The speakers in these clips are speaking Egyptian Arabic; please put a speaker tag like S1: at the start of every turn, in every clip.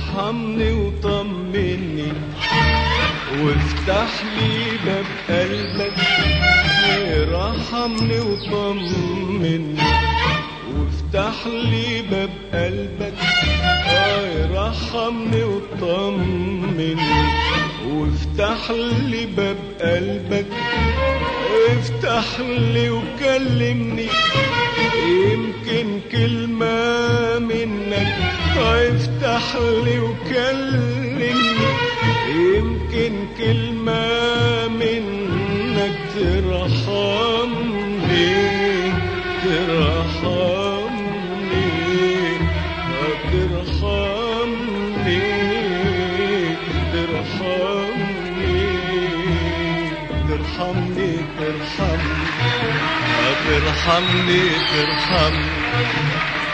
S1: ارحمني وطمني وافتح لي باب قلبك ارحمني وطمني وافتح لي باب قلبك آه ارحمني وطمني وافتح لي باب قلبك افتح لي وكلمني يمكن كلمة منك افتح لي وكلمني يمكن كلمة منك ترحمني ترحمني ترحمني ترحمني ترحمني ترحمني ترحمني ترحمني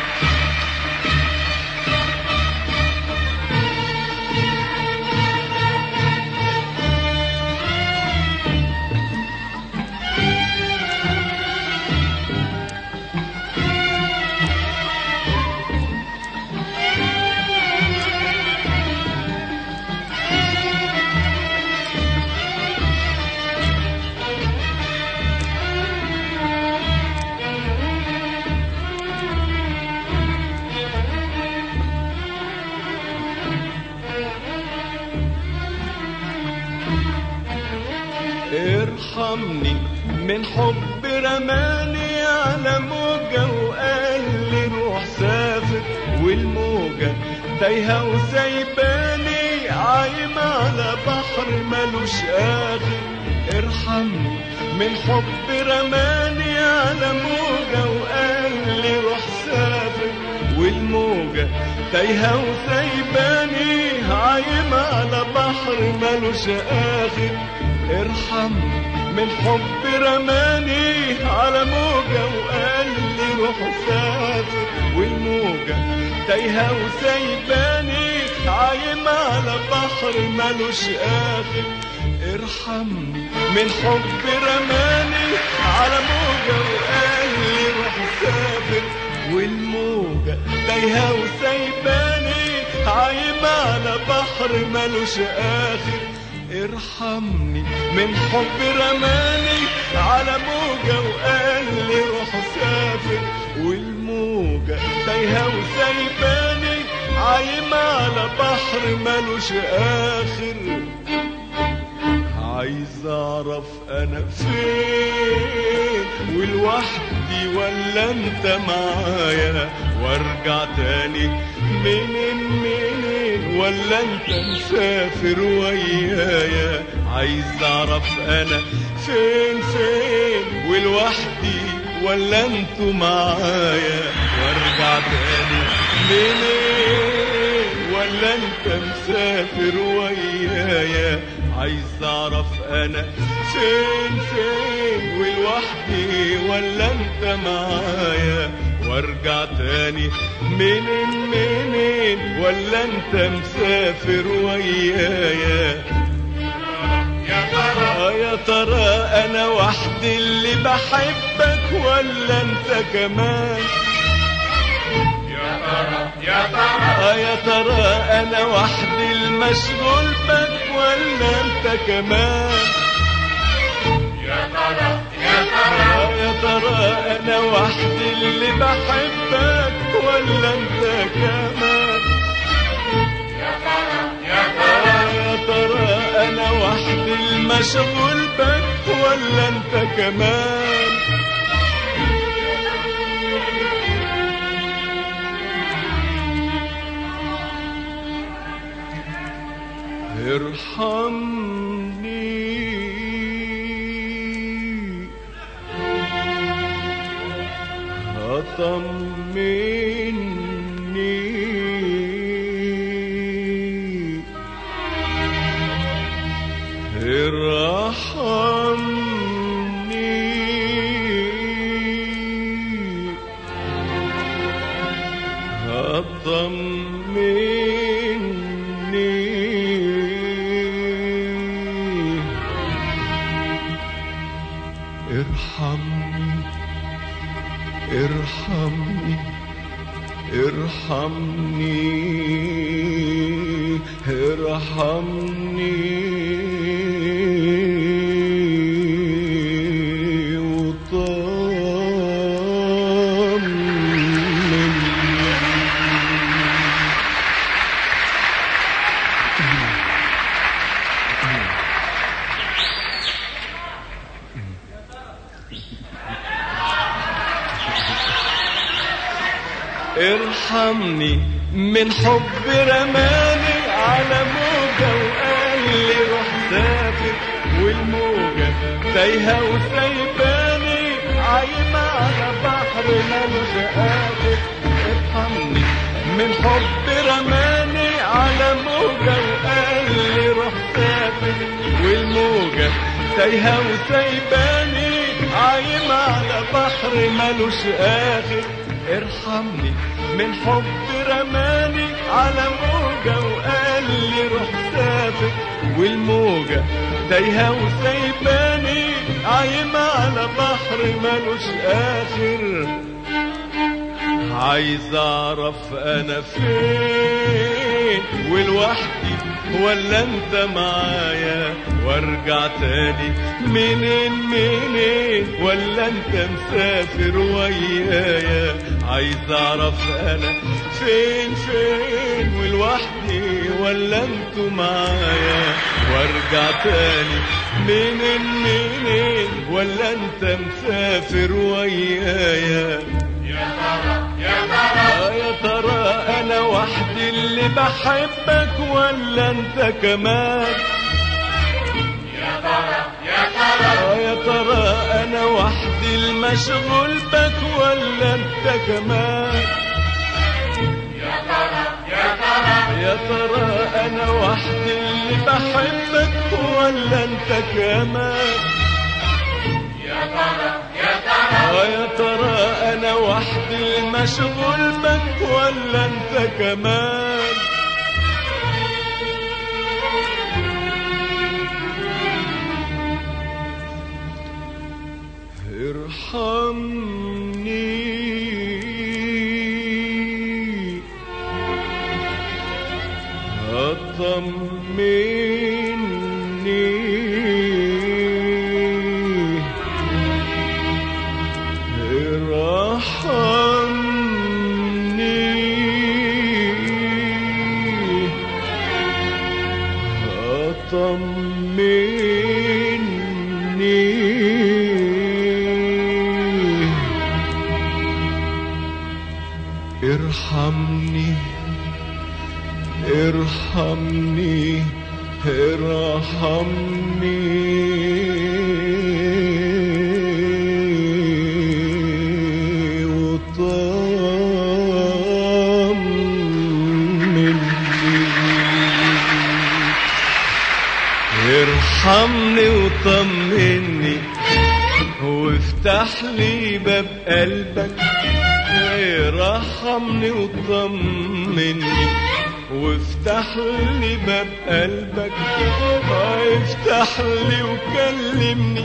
S1: ارحمني من حب رماني على موجة وقال لي روح سافر والموجة تايهة وسايباني عايمة على بحر ملوش آخر ارحمني من حب رماني على موجة وقال لي روح سافر والموجة تايهة وسايباني عايمة على بحر ملوش آخر ارحمني من حب رماني على موجة وقال لي روح سافر والموجة تايهة وسايباني عايمة على بحر ملوش آخر ارحمني من حب رماني على موجة وقال لي روح سافر والموجة تايهة وسايباني عايمة على بحر ملوش آخر ارحمني من حب رماني على موجة وقال لي روح سافر والموجة تايهة وسايباني عايمة على بحر ملوش آخر عايز اعرف انا فين ولوحدي ولا انت معايا وارجع تاني منين منين ولا انت مسافر ويايا عايز اعرف انا فين فين ولوحدي ولا انتوا معايا وارجع تاني منين ولا انت مسافر ويايا عايز اعرف انا فين فين ولوحدي ولا انت معايا وارجع تاني منين منين ولا انت مسافر ويايا
S2: يا ترى
S1: يا ترى انا وحدي اللي بحبك ولا انت كمان
S2: يا ترى يا ترى
S1: يا ترى انا وحدي المشغول بك ولا انت كمان
S2: يا ترى يا ترى
S1: يا ترى انا وحدي اللي بحبك ولا انت كمان
S2: يا ترى يا ترى
S1: يا ترى انا وحدي المشغول بك ولا انت كمان ارحمني طمني ارحمني طمني ارحمني ارحمني ارحمني ارحمني وطمني ارحمني من حب رماني على موجة وقال لي روح سافر والموجة تايهة وسايباني عايمة على بحر ملوش قادر ارحمني من حب رماني على موجة وقال لي روح سافر والموجة تايهة وسايباني عايمة على بحر ملوش آخر ارحمني من حب رماني على موجة وقال لي روح سافر والموجة تايهة وسايباني عايمة على بحر ملوش آخر عايز اعرف انا فين ولوحدي ولا انت معايا وارجع تاني منين منين ولا انت مسافر ويايا عايز اعرف انا فين فين ولوحدي ولا انتوا معايا وارجع تاني منين منين ولا انت مسافر ويايا
S2: يا ترى يا ترى
S1: آه يا ترى انا وحدي اللي بحبك ولا انت كمان
S2: يا ترى يا ترى
S1: آه يا ترى انا وحدي المشغول بك ولا انت كمان
S2: يا ترى يا ترى
S1: يا ترى انا وحدي اللي بحبك ولا انت كمان
S2: يا ترى يا ترى
S1: آه يا ترى انا وحدي المشغول بك ولا انت كمان ارحمني اطمني ارحمني اطمني ارحمني ارحمني ارحمني وطمني ارحمني وطمني وافتح لي باب قلبك ارحمني وطمني وافتح لي باب قلبك افتح لي وكلمني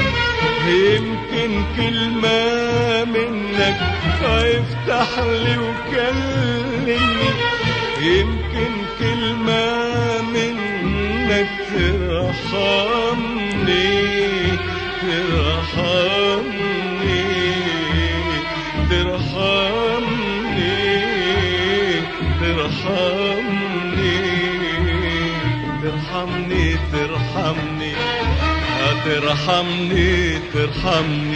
S1: يمكن كلمة منك افتح لي وكلمني يمكن كلمة منك ترحمني ترحمني ترحمني ترحمني ترحمني ترحمني ترحمني ترحمني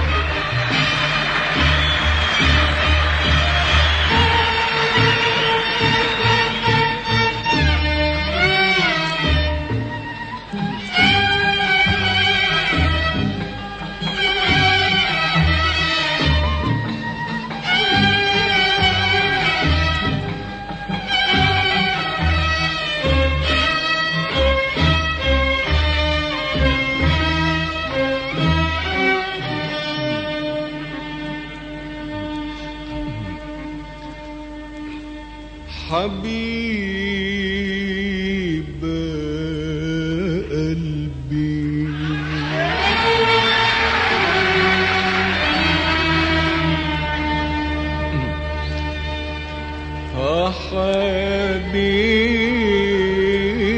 S1: حبيب قلبي آه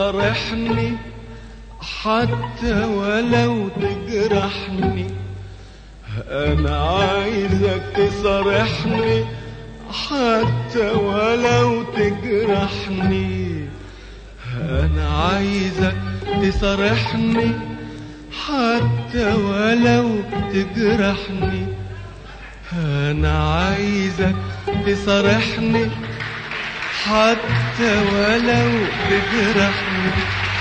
S1: تصارحني حتى ولو تجرحني انا عايزك تصارحني حتى ولو تجرحني انا عايزك تصارحني حتى ولو تجرحني انا عايزك تصارحني حتى ولو تجرحني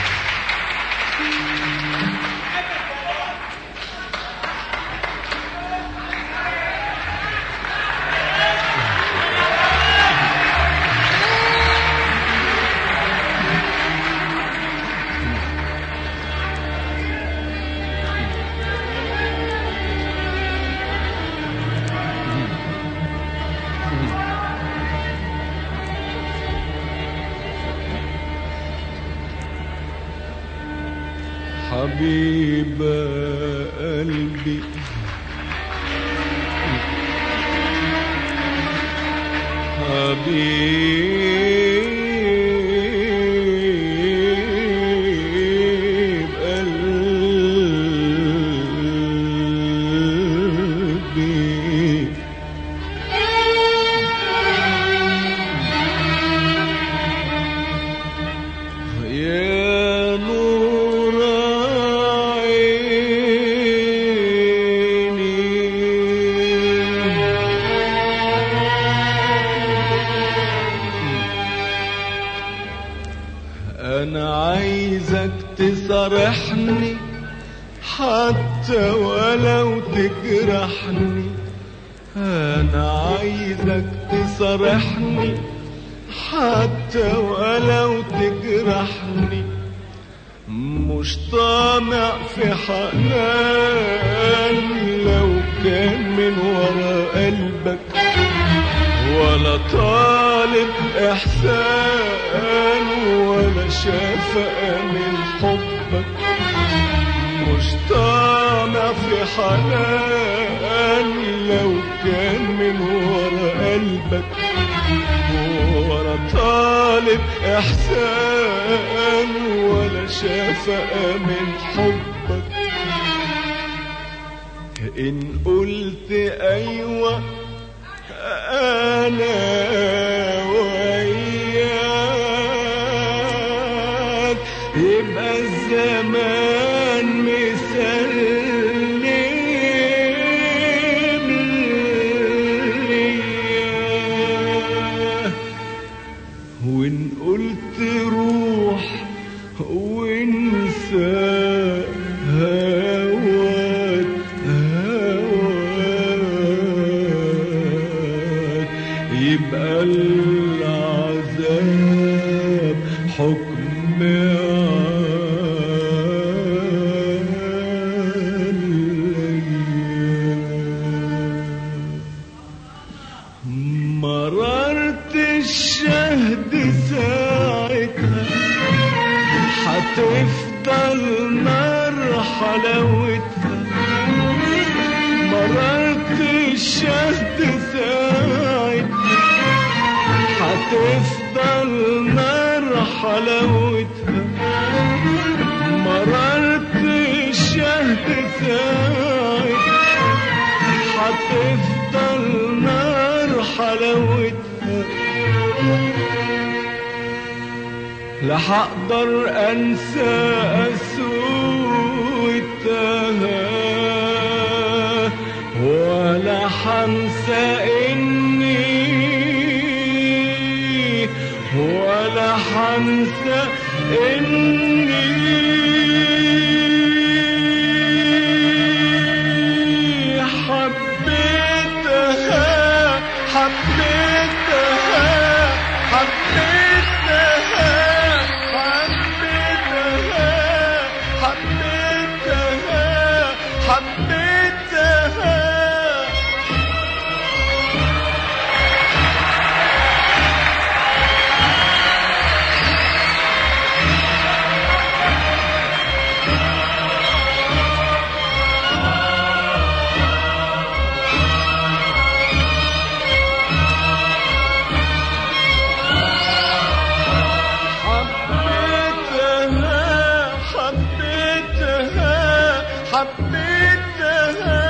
S1: حبيب قلبي حبيب قلبي يا نور عيني أنا عايزك تصارحني حتى ولو تجرحني أنا عايزك تصارحني حتى ولو تجرحني مش طامع في حنان لو كان من ورا قلبك ولا طالب احسان ولا شفقة من حبك مش طامع في حنان لو كان من ورا قلبك ولا طالب احسان ولا شفقة من حبك ان قلت ايوه انا وياك يبقى الزمان مسلم ليا وان قلت روح وانسى هواك هواك يبقى العذاب حكم عليا مررت الشهد ساعتها حتفضل نار حلاوتها مررت الشهد ساعتها حتفضل نار حلاوتها مررت الشهد ساعتها حتفضل نار حلاوتها لا حقدر انسى قسوتها ولا حنسى اني ولا حنسى اني حبيتها حبيتها حبيتها حبيتها حبيتها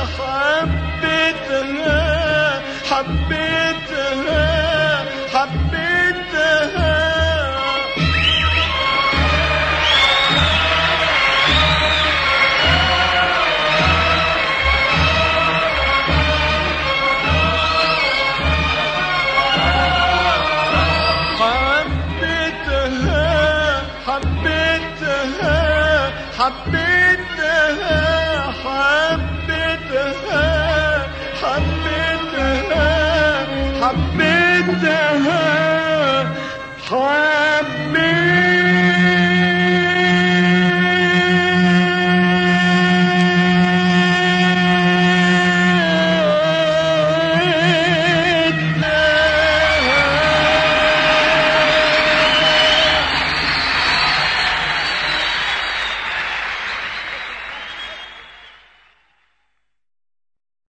S1: حبيتها حبيتها حبيتها حبيتها حبيتها حبيتها حبيتها حبيتها حبيتها حبيتها